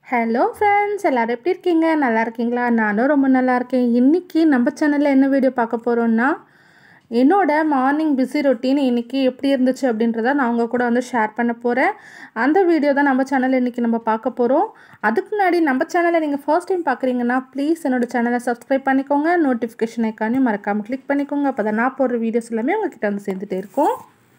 hello friends எல்லோரும் எப்படி இருக்கீங்க நல்லா இருக்கீங்களா நானும் ரொம்ப நல்லா இருக்கேன் இன்றைக்கி நம்ம சேனலில் என்ன வீடியோ பார்க்க போகிறோன்னா என்னோட மார்னிங் பிஸி ரொட்டீன் இன்றைக்கி எப்படி இருந்துச்சு அப்படின்றத நான் உங்கள் கூட வந்து ஷேர் பண்ண போகிறேன் அந்த வீடியோ தான் நம்ம சேனலில் இன்றைக்கி நம்ம பார்க்க போகிறோம் அதுக்கு முன்னாடி நம்ம சேனலை நீங்கள் ஃபர்ஸ்ட் டைம் பார்க்குறீங்கன்னா ப்ளீஸ் என்னோட சேனலை சப்ஸ்கிரைப் பண்ணிக்கோங்க நோட்டிஃபிகேஷன் ஐக்கானையும் மறக்காமல் கிளிக் பண்ணிக்கோங்க அப்போ தான் நான் போடுற வீடியோஸ் எல்லாமே உங்ககிட்ட வந்து சேர்ந்துட்டே இருக்கும்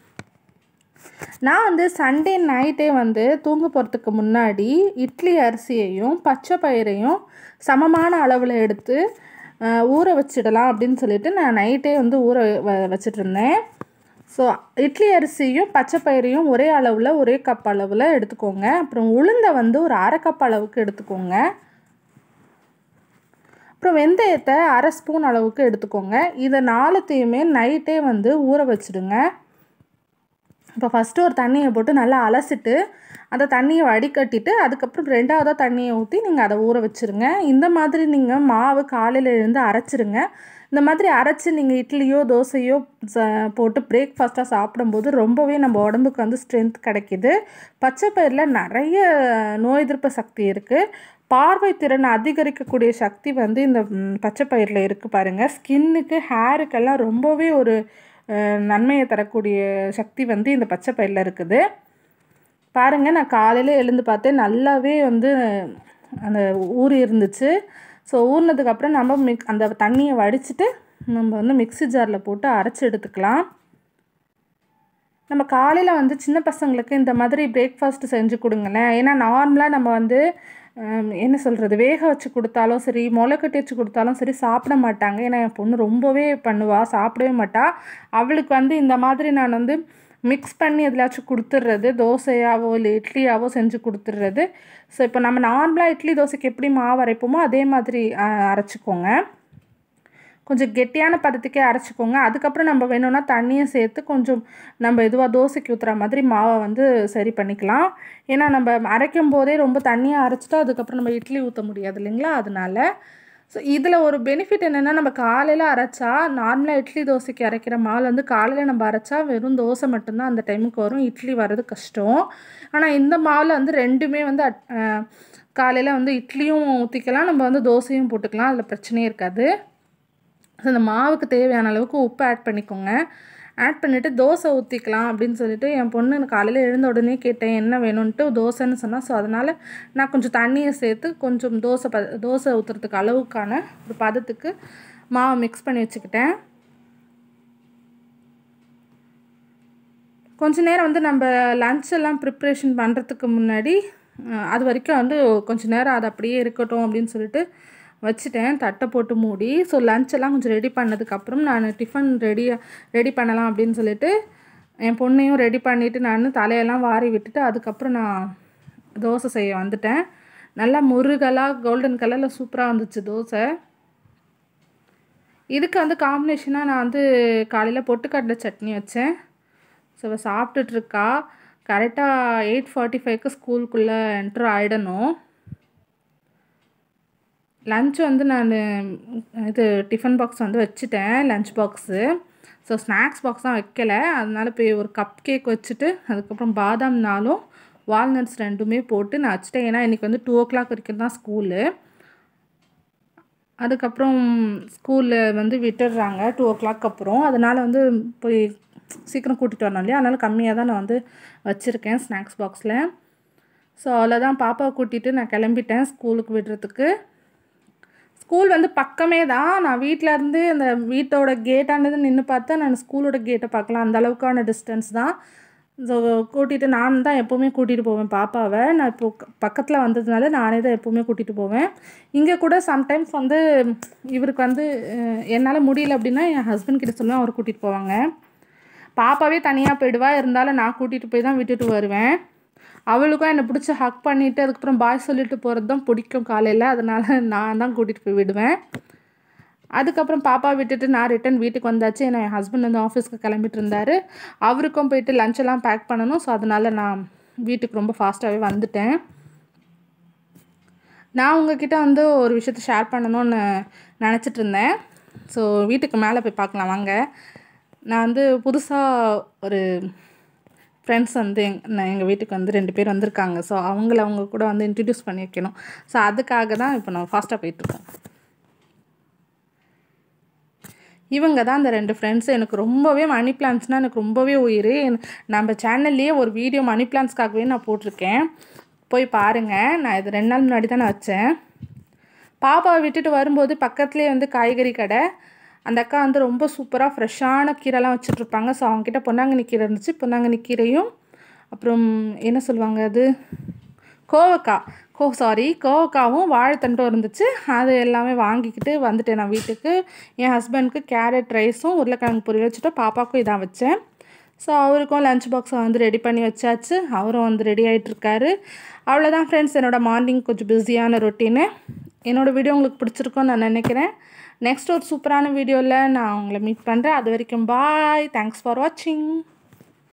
நான் வந்து சண்டே நைட்டே வந்து தூங்க போகிறதுக்கு முன்னாடி இட்லி அரிசியையும் பச்சை பயிரையும் சமமான அளவில் எடுத்து அஹ், ஊற வச்சிடலாம் அப்படின்னு சொல்லிட்டு நான் நைட்டே வந்து ஊற வ வச்சிட்டு இருந்தேன் ஸோ இட்லி அரிசியும் பச்சை பயிரையும் ஒரே அளவில் ஒரே கப் அளவில் எடுத்துக்கோங்க அப்புறம் உளுந்தை வந்து ஒரு அரை கப் அளவுக்கு எடுத்துக்கோங்க அப்புறம் வெந்தயத்தை அரை ஸ்பூன் அளவுக்கு எடுத்துக்கோங்க இதை நாலுத்தையுமே நைட்டே வந்து ஊற வச்சிடுங்க இப்போ ஃபஸ்ட்டு ஒரு தண்ணியை போட்டு நல்லா அலசிட்டு அந்த தண்ணியை வடிகட்டிட்டு அதுக்கப்புறம் ரெண்டாவதாக தண்ணியை ஊற்றி நீங்கள் அதை ஊற வச்சுருங்க இந்த மாதிரி நீங்கள் மாவு காலையில் எழுந்து அரைச்சிருங்க இந்த மாதிரி அரைச்சி நீங்கள் இட்லியோ தோசையோ ச போட்டு பிரேக்ஃபாஸ்ட்டாக சாப்பிடும்போது ரொம்பவே நம்ம உடம்புக்கு வந்து ஸ்ட்ரென்த் கிடைக்கிது பச்சை பயிரில் நிறைய நோய் எதிர்ப்பு சக்தி இருக்குது பார்வை திறன் அதிகரிக்கக்கூடிய சக்தி வந்து இந்த ம், பச்சை பயிரில் இருக்குது பாருங்கள் ஸ்கின்னுக்கு ஹேருக்கெல்லாம் ரொம்பவே ஒரு அஹ், நன்மையை தரக்கூடிய சக்தி வந்து இந்த பச்சை பயிரில் இருக்குது பாருங்கள் நான் காலையில் எழுந்து பார்த்தேன் நல்லாவே வந்து அந்த ஊறி இருந்துச்சு ஸோ ஊறினதுக்கப்புறம் நம்ம மிக் அந்த தண்ணியை வடிச்சிட்டு நம்ம வந்து மிக்ஸி ஜாரில் போட்டு அரைச்சி எடுத்துக்கலாம் நம்ம காலையில் வந்து சின்ன பசங்களுக்கு இந்த மாதிரி பிரேக்ஃபாஸ்ட் செஞ்சு கொடுங்களேன் ஏன்னா நார்மலாக நம்ம வந்து ஹம், என்ன சொல்கிறது வேக வச்சு கொடுத்தாலும் சரி முளை கட்டி வச்சு கொடுத்தாலும் சரி சாப்பிட மாட்டாங்க ஏன்னா என் பொண்ணு ரொம்பவே பண்ணுவா சாப்பிடவே மாட்டா அவளுக்கு வந்து இந்த மாதிரி நான் வந்து மிக்ஸ் பண்ணி எதுலாச்சும் கொடுத்துட்றது தோசையாவோ இல்லை இட்லியாவோ செஞ்சு கொடுத்துட்றது ஸோ இப்போ நம்ம நார்மலாக இட்லி தோசைக்கு எப்படி மாவு அரைப்போமோ அதே மாதிரி அஹ், அரைச்சிக்கோங்க கொஞ்சம் கெட்டியான பதத்துக்கே அரைச்சிக்கோங்க அதுக்கப்புறம் நம்ம வேணும்னா தண்ணியை சேர்த்து கொஞ்சம் நம்ம இதுவாக தோசைக்கு ஊற்றுற மாதிரி மாவை வந்து சரி பண்ணிக்கலாம் ஏன்னா நம்ம அரைக்கும் போதே ரொம்ப தண்ணியாக அரைச்சிட்டா அதுக்கப்புறம் நம்ம இட்லி ஊற்ற முடியாது இல்லைங்களா அதனால ஸோ இதில் ஒரு பெனிஃபிட் என்னென்னா நம்ம காலையில் அரைச்சா நார்மலாக இட்லி தோசைக்கு அரைக்கிற மாவில் வந்து காலையில் நம்ம அரைச்சா வெறும் தோசை மட்டும்தான் அந்த டைமுக்கு வரும் இட்லி வர்றது கஷ்டம் ஆனால் இந்த மாவில் வந்து ரெண்டுமே வந்து காலையில் வந்து இட்லியும் ஊற்றிக்கலாம் நம்ம வந்து தோசையும் போட்டுக்கலாம் அதில் பிரச்சனையே இருக்காது ஸோ அந்த மாவுக்கு தேவையான அளவுக்கு உப்பு ஆட் பண்ணிக்கோங்க ஆட் பண்ணிவிட்டு தோசை ஊற்றிக்கலாம் அப்படின்னு சொல்லிட்டு என் பொண்ணு எனக்கு காலையில் எழுந்த உடனே கேட்டேன் என்ன வேணும்ன்ட்டு தோசைன்னு சொன்னால் ஸோ அதனால் நான் கொஞ்சம் தண்ணியை சேர்த்து கொஞ்சம் தோசை ப தோசை ஊற்றுறதுக்கு அளவுக்கான ஒரு பதத்துக்கு மாவை மிக்ஸ் பண்ணி வச்சுக்கிட்டேன் கொஞ்ச நேரம் வந்து நம்ம லஞ்ச் எல்லாம் ப்ரிப்ரேஷன் பண்ணுறதுக்கு முன்னாடி அஹ், அது வரைக்கும் வந்து கொஞ்ச நேரம் அது அப்படியே இருக்கட்டும் அப்படின்னு சொல்லிட்டு வச்சுட்டேன் தட்டை போட்டு மூடி ஸோ லஞ்ச் எல்லாம் கொஞ்சம் ரெடி பண்ணதுக்கப்புறம் நான் டிஃபன் ரெடி ரெடி பண்ணலாம் அப்படின்னு சொல்லிட்டு என் பொண்ணையும் ரெடி பண்ணிவிட்டு நான் தலையெல்லாம் வாரி விட்டுட்டு அதுக்கப்புறம் நான் தோசை செய்ய வந்துட்டேன் நல்லா முருகலாக கோல்டன் கலரில் சூப்பராக வந்துச்சு தோசை இதுக்கு வந்து காம்பினேஷனாக நான் வந்து காலையில் பொட்டுக்கடலை சட்னி வச்சேன் ஸோ இவள் சாப்பிட்டுட்ருக்கா கரெக்டாக எயிட் ஃபார்ட்டி ஃபைவ்க்கு ஸ்கூலுக்குள்ளே என்ட்ரு ஆகிடணும் லஞ்ச் வந்து நான் இது டிஃபன் பாக்ஸ் வந்து வச்சுட்டேன் lunch box so snacks box தான் வைக்கல அதனால போய் ஒரு கப் கேக் வச்சுட்டு அதுக்கப்புறம் பாதாம் நாளும் வால்நட்ஸ் ரெண்டுமே போட்டு நான் வச்சுட்டேன் ஏன்னா இன்றைக்கி வந்து டூ ஓ கிளாக் வரைக்கும் தான் ஸ்கூலு அதுக்கப்புறம் ஸ்கூலில் வந்து விட்டுடுறாங்க டூ ஓ கிளாக் அப்புறம் அதனால் வந்து போய் சீக்கிரம் கூட்டிகிட்டு வரணும் இல்லையா அதனால் கம்மியாக தான் நான் வந்து வச்சுருக்கேன் ஸ்நாக்ஸ் பாக்ஸில் ஸோ அவ்வளோதான் பாப்பாவை கூட்டிகிட்டு நான் கிளம்பிட்டேன் ஸ்கூலுக்கு விடுறதுக்கு ஸ்கூல் வந்து பக்கமே தான் நான் வீட்டில் இருந்து அந்த வீட்டோட கேட்டானது நின்று பார்த்தா நான் ஸ்கூலோட கேட்டை பார்க்கலாம் அந்த அளவுக்கான டிஸ்டன்ஸ் தான் ஸோ கூட்டிகிட்டு நான் தான் எப்போவுமே கூட்டிகிட்டு போவேன் பாப்பாவை நான் இப்போ பக்கத்தில் வந்ததுனால நானே தான் எப்போவுமே கூட்டிகிட்டு போவேன் இங்கே கூட சம்டைம்ஸ் வந்து இவருக்கு வந்து அஹ், என்னால் முடியல அப்படின்னா என் ஹஸ்பண்ட் கிட்ட சொல்லுவேன் அவர் கூட்டிகிட்டு போவாங்க பாப்பாவே தனியாக போயிடுவா இருந்தாலும் நான் கூட்டிகிட்டு போய் தான் விட்டுட்டு வருவேன் அவளுக்கும் என்னை பிடிச்சி ஹக் பண்ணிவிட்டு அதுக்கப்புறம் பாய் சொல்லிட்டு போகிறது தான் பிடிக்கும் காலையில் அதனால் நான் தான் கூட்டிகிட்டு போய் விடுவேன் அதுக்கப்புறம் பாப்பா விட்டுட்டு நான் ரிட்டன் வீட்டுக்கு வந்தாச்சு ஏன்னா என் ஹஸ்பண்ட் வந்து ஆஃபீஸ்க்கு கிளம்பிட்டு இருந்தார் அவருக்கும் போயிட்டு லஞ்செல்லாம் பேக் பண்ணணும் ஸோ அதனால் நான் வீட்டுக்கு ரொம்ப ஃபாஸ்ட்டாகவே வந்துட்டேன் நான் உங்ககிட்ட வந்து ஒரு விஷயத்த ஷேர் பண்ணணும்னு நினச்சிட்டு இருந்தேன் ஸோ வீட்டுக்கு மேலே போய் பார்க்கலாம் வாங்க நான் வந்து புதுசாக ஒரு ஃப்ரெண்ட்ஸ் வந்து எங் நான் எங்கள் வீட்டுக்கு வந்து ரெண்டு பேர் வந்திருக்காங்க ஸோ அவங்கள அவங்க கூட வந்து இன்ட்ரடியூஸ் பண்ணி வைக்கணும் ஸோ அதுக்காக தான் இப்போ நம்ம ஃபாஸ்ட்டாக போயிட்டுருக்கோம் இவங்க தான் அந்த ரெண்டு ஃப்ரெண்ட்ஸ் எனக்கு ரொம்பவே மணி பிளான்ட்ஸ்னால் எனக்கு ரொம்பவே உயிர் நம்ம சேனல்லையே ஒரு வீடியோ மணி பிளான்ட்ஸ்க்காகவே நான் போட்டிருக்கேன் போய் பாருங்கள் நான் இது ரெண்டு நாள் முன்னாடி தான் நான் வச்சேன் பாப்பாவை விட்டுட்டு வரும்போது பக்கத்துலேயே வந்து காய்கறி கடை அந்த அக்கா வந்து ரொம்ப சூப்பராக ஃப்ரெஷ்ஷான கீரைலாம் வச்சுட்ருப்பாங்க ஸோ அவங்கக்கிட்ட பொன்னாங்கண்ணி கீரை இருந்துச்சு பொன்னாங்கண்ணி கீரையும் அப்புறம் என்ன சொல்லுவாங்க அது கோவக்காய் கோ சாரி கோவக்காவும் வாழைத்தண்டும் இருந்துச்சு அது எல்லாமே வாங்கிக்கிட்டு வந்துட்டேன் நான் வீட்டுக்கு என் ஹஸ்பண்ட்க்கு கேரட் ரைஸும் உருளைக்கிழங்கு பொரியல் வச்சுட்டு பாப்பாவுக்கும் இதான் வச்சேன் ஸோ அவருக்கும் லஞ்ச் பாக்ஸை வந்து ரெடி பண்ணி வச்சாச்சு அவரும் வந்து ரெடி ஆகிட்டுருக்காரு அவ்வளோதான் ஃப்ரெண்ட்ஸ் என்னோடய மார்னிங் கொஞ்சம் பிஸியான ரொட்டீனு என்னோடய வீடியோ உங்களுக்கு பிடிச்சிருக்கும்னு நான் நினைக்கிறேன் நெக்ஸ்ட் ஒரு சூப்பரான வீடியோவில் நான் உங்களை மீட் பண்ணுறேன் அது வரைக்கும் பாய் தேங்க்ஸ் ஃபார் வாட்சிங்